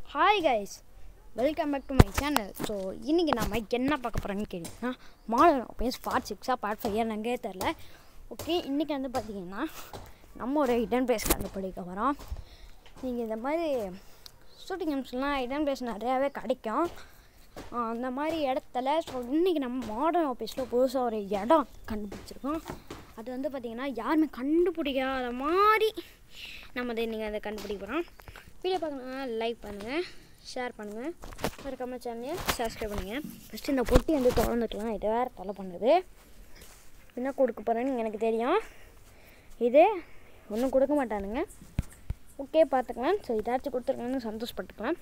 hi guys welcome back to my channel so இன்றைக்கி நம்ம என்ன பார்க்க போகிறோன்னு கேட்டிங்கன்னா மாடல் ஆஃபீஸ் பார்ட் சிக்ஸாக பார்ட் ஃபைவ் எனக்கே தெரில ஓகே இன்றைக்கி வந்து பார்த்தீங்கன்னா நம்ம ஒரு ஹிடன் பிளேஸ் கண்டுபிடிக்க வரோம் நீங்கள் இந்த மாதிரி ஷூட்டிங் கேம்ஸ்லாம் ஹிடன் பிளேஸ் நிறையாவே கிடைக்கும் ஆஹ் அந்த மாதிரி இடத்துல ஸோ இன்றைக்கி நம்ம மாடர்ன் ஆஃபீஸில் புதுசாக ஒரு இடம் கண்டுபிடிச்சிருக்கோம் அது வந்து பார்த்திங்கன்னா யாருமே கண்டுபிடிக்காத மாதிரி நம்ம அதை இன்றைக்கி அதை கண்டுபிடிக்க போகிறோம் வீடியோ பார்க்கணுன்னா லைக் பண்ணுங்கள் ஷேர் பண்ணுங்கள் மறக்காம சேனலையும் சப்ஸ்கிரைப் பண்ணுங்கள் ஃபஸ்ட்டு இந்த பொட்டி வந்து திறந்துக்கலாம் இது வேறு தொலை பண்ணுது என்ன கொடுக்க போகிறேன்னு எனக்கு தெரியும் இது ஒன்றும் கொடுக்க மாட்டானுங்க ஓகே பார்த்துக்கலாம் ஸோ இதாச்சும் கொடுத்துருக்கான்னு சந்தோஷப்பட்டுக்கலாம்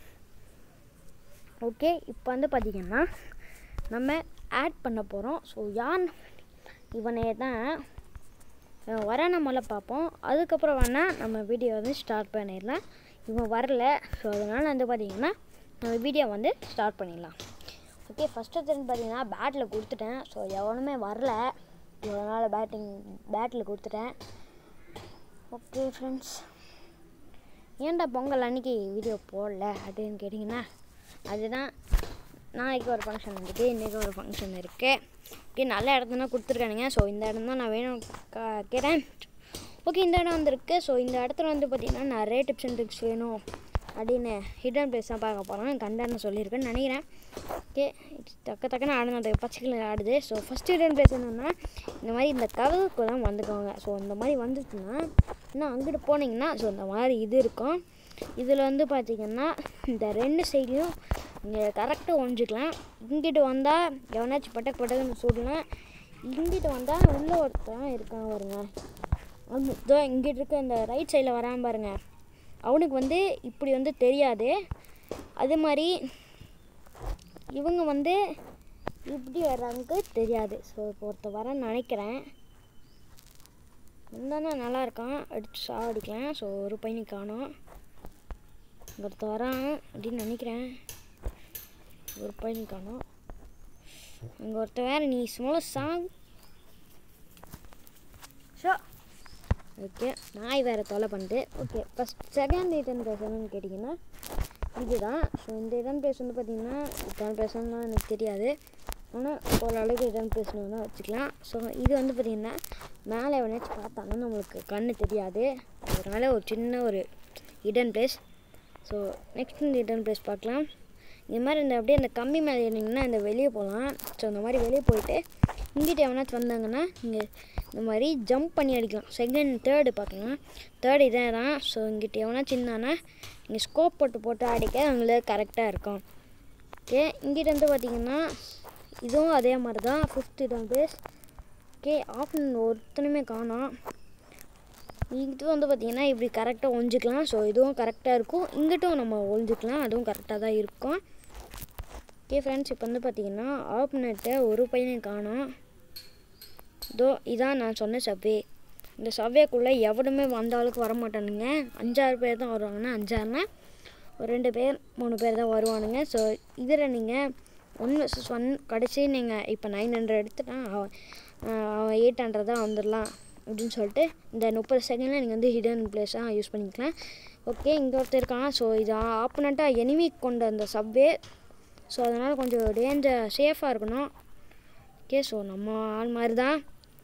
ஓகே இப்போ வந்து பார்த்திங்கன்னா நம்ம ஆட் பண்ண போகிறோம் ஸோ யான் இவனே தான் இவன் வர நம்மள பார்ப்போம் அதுக்கப்புறம் வேணால் நம்ம வீடியோ வந்து ஸ்டார்ட் பண்ணிடலாம் இவன் வரல ஸோ அதனால் வந்து பார்த்திங்கன்னா நம்ம வீடியோ வந்து ஸ்டார்ட் பண்ணிடலாம் ஓகே ஃபஸ்ட்டு வந்து பார்த்தீங்கன்னா பேட்டில் கொடுத்துட்டேன் ஸோ எவனுமே வரல அதனால் பேட்டிங் பேட்டில் கொடுத்துட்டேன் ஓகே ஃப்ரெண்ட்ஸ் ஏன்டா பொங்கல் அன்னைக்கு வீடியோ போடல அப்படின்னு கேட்டிங்கன்னா அதுதான் நாளைக்கு ஒரு ஃபங்க்ஷன் இருக்குது இன்றைக்கி ஒரு ஃபங்க்ஷன் இருக்குது ஓகே நல்ல இடத்துல கொடுத்துருக்கானுங்க ஸோ இந்த இடம் தான் நான் வேணும் கேட்குறேன் ஓகே இந்த இடம் வந்திருக்கு ஸோ இந்த இடத்துல வந்து பார்த்திங்கன்னா நிறைய டிப்ஸ் அண்ட் ட்ரிக்ஸ் வேணும் அப்படின்னு ஹிடன் பிளேஸ் தான் பார்க்க போகிறோம் கண்டன்னு சொல்லியிருக்கேன்னு நினைக்கிறேன் ஓகே தக்க தக்கன்னு ஆடுன அந்த பச்சைக்கிளி ஆடுது ஸோ ஃபஸ்ட் ஹிடன் பிளேஸ் என்னென்னா இந்த மாதிரி இந்த கதவுக்கு தான் வந்துக்கோங்க ஸோ இந்த மாதிரி வந்துச்சுன்னா இன்னும் அங்கிட்டு போனீங்கன்னா ஸோ இந்த மாதிரி இது இருக்கும் இதில் வந்து பார்த்திங்கன்னா இந்த ரெண்டு சைட்லையும் இங்கே கரெக்டாக ஒழிஞ்சிக்கலாம் இங்கிட்டு வந்தால் எவனாச்சும் பட்டக்கு பட்டக்குன்னு சுடலாம் இங்கிட்டு வந்தால் உள்ளே ஒருத்தன் இருக்கான் பாருங்க அவனு இதோ இங்கிட்டு இருக்க இந்த ரைட் சைடில் வரான் பாருங்க அவனுக்கு வந்து இப்படி வந்து தெரியாது அது மாதிரி இவங்க வந்து இப்படி வர்றாங்க தெரியாது ஸோ இப்போ ஒருத்தர் வரேன்னு நினைக்கிறேன் வந்தானா நல்லா இருக்கான் அடிச்சு சாவடிக்கலாம் ஸோ ஒரு பையனை காணோம் இங்க ஒருத்தர் வரான் அப்படின்னு நினைக்கிறேன் ஒரு பையனை காணோம் அங்கே ஒருத்தர் வேறு நீ சும்மா சாங் ஷோ ஓகே நாய் வேறு தொலை பண்ணுது ஓகே ஃபஸ்ட் செகண்ட் ரிட்டன் பேசணும்னு கேட்டிங்கன்னா இதுதான் ஸோ இந்த ரிட்டன் பேஸ் வந்து பார்த்திங்கன்னா ரிட்டன் பேசணும்னா எனக்கு தெரியாது ஆனால் ஓரளவுக்கு ரிட்டன் பேசணும்னா வச்சுக்கலாம் ஸோ இது வந்து பார்த்திங்கன்னா மேலே எவனாச்சும் பார்த்தாலும் நம்மளுக்கு கண்ணு தெரியாது அதனால் ஒரு சின்ன ஒரு ஹிடன் பிளேஸ் ஸோ நெக்ஸ்ட் இந்த ஹிடன் பிளேஸ் பார்க்கலாம் இந்த மாதிரி இந்த அப்படியே இந்த கம்பி மேலே ஏறினீங்கன்னா இந்த வெளியே போகலாம் ஸோ இந்த மாதிரி வெளியே போயிட்டு இங்கிட்ட எவனாச்சும் வந்தாங்கன்னா நீங்கள் இந்த மாதிரி ஜம்ப் பண்ணி அடிக்கலாம் செகண்ட் தேர்டு பார்க்கலாம் தேர்டு இதே தான் ஸோ இங்கிட்ட எவனாச்சும் இருந்தானா நீங்கள் ஸ்கோப் போட்டு போட்டு அடிக்க உங்களுக்கு கரெக்டாக இருக்கும் ஓகே இங்கிட்ட வந்து பார்த்தீங்கன்னா இதுவும் அதே மாதிரி தான் ஃபிஃப்த் இடம் பேஸ் ஓகே ஆஃப்டன் ஒருத்தனுமே காணோம் இது வந்து பார்த்திங்கன்னா இப்படி கரெக்டாக ஒழிஞ்சிக்கலாம் ஸோ இதுவும் கரெக்டாக இருக்கும் இங்கிட்டும் நம்ம ஒழிஞ்சிக்கலாம் அதுவும் கரெக்டாக தான் இருக்கும் ஓகே ஃப்ரெண்ட்ஸ் இப்போ வந்து பார்த்திங்கன்னா ஆப்னெட்டை ஒரு பையனை காணோம் இதோ இதான் நான் சொன்ன சவ்வே இந்த சவ்வேக்குள்ளே எவனுமே வந்த அளவுக்கு வர மாட்டானுங்க அஞ்சாறு பேர் தான் வருவாங்கன்னா அஞ்சாறுனா ஒரு ரெண்டு பேர் மூணு பேர் தான் வருவானுங்க ஸோ இதில் நீங்கள் ஒன் வர்சஸ் ஒன் கடைசி நீங்கள் இப்போ நைன் ஹண்ட்ரட் எடுத்துட்டான் அவன் ஆஹ் அவன் எயிட் ஹண்ட்ரட் தான் வந்துடலாம் அப்படின்னு சொல்லிட்டு இந்த முப்பது செகண்டில் நீங்கள் வந்து ஹிடன் பிளேஸாக யூஸ் பண்ணிக்கலாம் ஓகே இங்கே ஒருத்தர் இருக்கான் ஸோ இது ஆப்போனண்ட்டாக எனிமி கொண்ட அந்த சவ்வே ஸோ அதனால் கொஞ்சம் டேஞ்சர் சேஃபாக இருக்கணும் ஓகே ஸோ நம்ம ஆள் மாதிரி தான்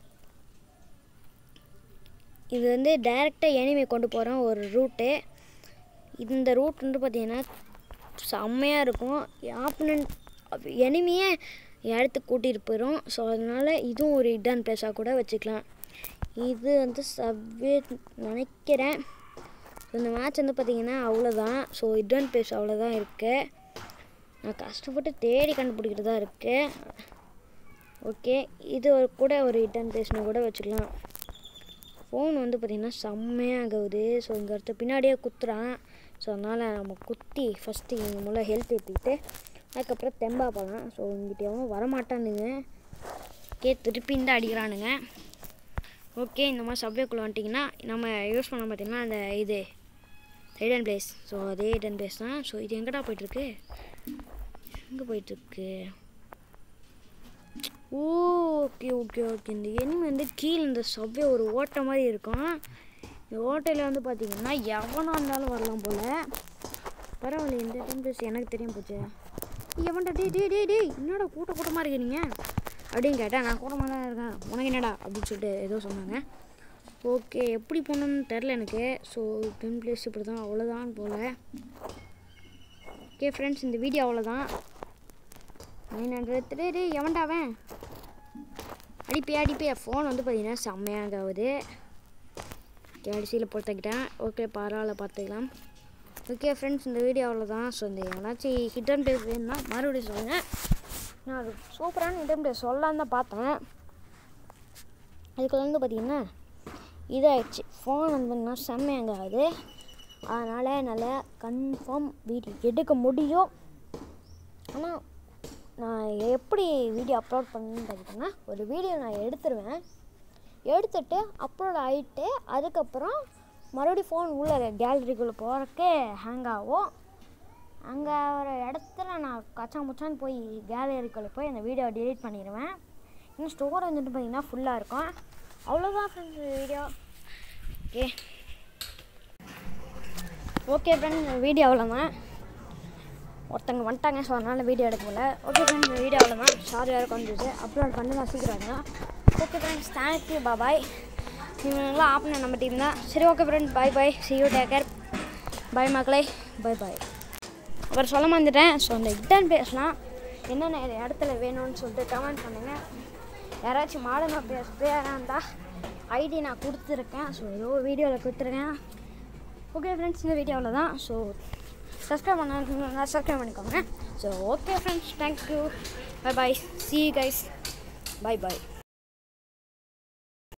இது வந்து டைரெக்டாக எனிமே கொண்டு போகிறோம் ஒரு ரூட்டு இந்த ரூட் வந்து பார்த்திங்கன்னா செம்மையாக இருக்கும் ஆப்பனண்ட் எனிமையே இடத்துக்கு கூட்டிகிட்டு போயிடும் ஸோ அதனால் இதுவும் ஒரு இடான் பிளேஸாக கூட வச்சுக்கலாம் இது வந்து சவ்வே நினைக்கிறேன் இந்த மேட்ச் வந்து பார்த்திங்கன்னா அவ்வளோதான் ஸோ இடான் பிளேஸ் அவ்வளோதான் இருக்குது நான் கஷ்டப்பட்டு தேடி கண்டுபிடிக்கிறது தான் இருக்குது ஓகே இது ஒரு கூட ஒரு இட்டன் பேசினா கூட வச்சுக்கலாம் ஃபோன் வந்து பார்த்திங்கன்னா செம்மையாகுது ஸோ இங்கே ஒருத்தர் பின்னாடியே குத்துறான் ஸோ அதனால் நம்ம குத்தி ஃபஸ்ட்டு இங்கே முள்ள ஹெல்த் ஏற்றிக்கிட்டு அதுக்கப்புறம் தெம்பா போகலாம் ஸோ இங்கிட்ட எவனும் வரமாட்டானுங்க ஓகே திருப்பி இந்த அடிக்கிறானுங்க ஓகே இந்த மாதிரி சப்வேக்குள்ளே வந்துட்டிங்கன்னா நம்ம யூஸ் பண்ண பார்த்திங்கன்னா அந்த இது ஹிடன் பிளேஸ் ஸோ அதே ஹிடன் பிளேஸ் தான் ஸோ இது எங்கடா போயிட்டுருக்கு எங்கே போயிட்டுருக்கு ஓ ஓகே ஓகே ஓகே இந்த எனிமி வந்து கீழே இந்த சவ்வே ஒரு ஓட்டை மாதிரி இருக்கும் இந்த ஓட்டையில் வந்து பார்த்திங்கன்னா எவனாக இருந்தாலும் வரலாம் போல் பரவாயில்ல இந்த டைம் ப்ளஸ் எனக்கு தெரியும் போச்சு எவன்டா டே டே டே டேய் என்னடா கூட்ட கூட்டமாக இருக்கிறீங்க அப்படின்னு கேட்டேன் நான் கூட்டமாக தான் இருக்கேன் உனக்கு என்னடா அப்படின்னு சொல்லிட்டு ஏதோ சொன்னாங்க ஓகே எப்படி போகணுன்னு தெரில எனக்கு ஸோ டென் பிளேஸ் இப்படி தான் அவ்வளோதான் போல் ஓகே ஃப்ரெண்ட்ஸ் இந்த வீடியோ அவ்வளோதான் நைன் ஹண்ட்ரட் டே டே எவன்டா அவன் அடிப்பே அடிப்பே ஃபோன் வந்து பார்த்தீங்கன்னா செம்மையாக ஆகுது கடைசியில் பொறுத்துக்கிட்டேன் ஓகே பரவாயில்ல பார்த்துக்கலாம் ஓகே ஃப்ரெண்ட்ஸ் இந்த வீடியோ அவ்வளோதான் ஸோ இந்த எவனாச்சும் ஹிடன் டேஸ் வேணும்னா மறுபடியும் சொல்லுங்கள் நான் அது சூப்பரான ஹிடன் டேஸ் சொல்லலான்னு தான் பார்த்தேன் அதுக்குள்ள வந்து பார்த்தீங்கன்னா இதாகிடுச்சு ஃபோன் வந்து பார்த்தீங்கன்னா செம்மையாங்க ஆகுது அதனால் என்னால் கன்ஃபார்ம் வீடியோ எடுக்க முடியும் ஆனால் நான் எப்படி வீடியோ அப்லோட் பண்ணணும்னு பார்த்தீங்கன்னா ஒரு வீடியோ நான் எடுத்துருவேன் எடுத்துட்டு அப்லோட் ஆகிட்டு அதுக்கப்புறம் மறுபடியும் ஃபோன் உள்ள கேலரிக்குள்ளே போகிறக்கே ஹேங் ஆகும் அங்கே ஒரு இடத்துல நான் கச்சா முச்சான்னு போய் கேலரிக்குள்ளே போய் அந்த வீடியோ டெலீட் பண்ணிடுவேன் இன்னும் ஸ்டோர் வந்துட்டு பார்த்தீங்கன்னா ஃபுல்லாக இருக்கும் அவ்வளோதான் friends video okay okay friends இந்த வீடியோ அவ்வளோதான் ஒருத்தங்க வந்துட்டாங்க ஸோ அதனால் வீடியோ எடுக்க முடியல ஓகே ஃப்ரெண்ட்ஸ் இந்த வீடியோ அவ்வளோதான் சாரி யாரும் வந்துச்சு அப்லோட் பண்ணி தான் சீக்கிரம் ஓகே ஃப்ரெண்ட்ஸ் தேங்க்யூ பாய் இவங்களாம் ஆப் நம்ம டீம் தான் சரி okay friends bye bye see you take care bye மக்களே பை பை அப்புறம் சொல்ல வந்துட்டேன் ஸோ அந்த இட்டன் பேசலாம் என்னென்ன இடத்துல வேணும்னு சொல்லிட்டு கமெண்ட் பண்ணுங்கள் யாராச்சும் மாடர்னாக பேச பேராக இருந்தால் ஐடி நான் கொடுத்துருக்கேன் ஸோ ஏதோ வீடியோவில் கொடுத்துருக்கேன் ஓகே ஃப்ரெண்ட்ஸ் இந்த வீடியோவில் தான் ஸோ சப்ஸ்கிரைப் பண்ண சப்ஸ்கிரைப் பண்ணிக்கோங்க so okay friends thank you bye bye see guys bye பாய்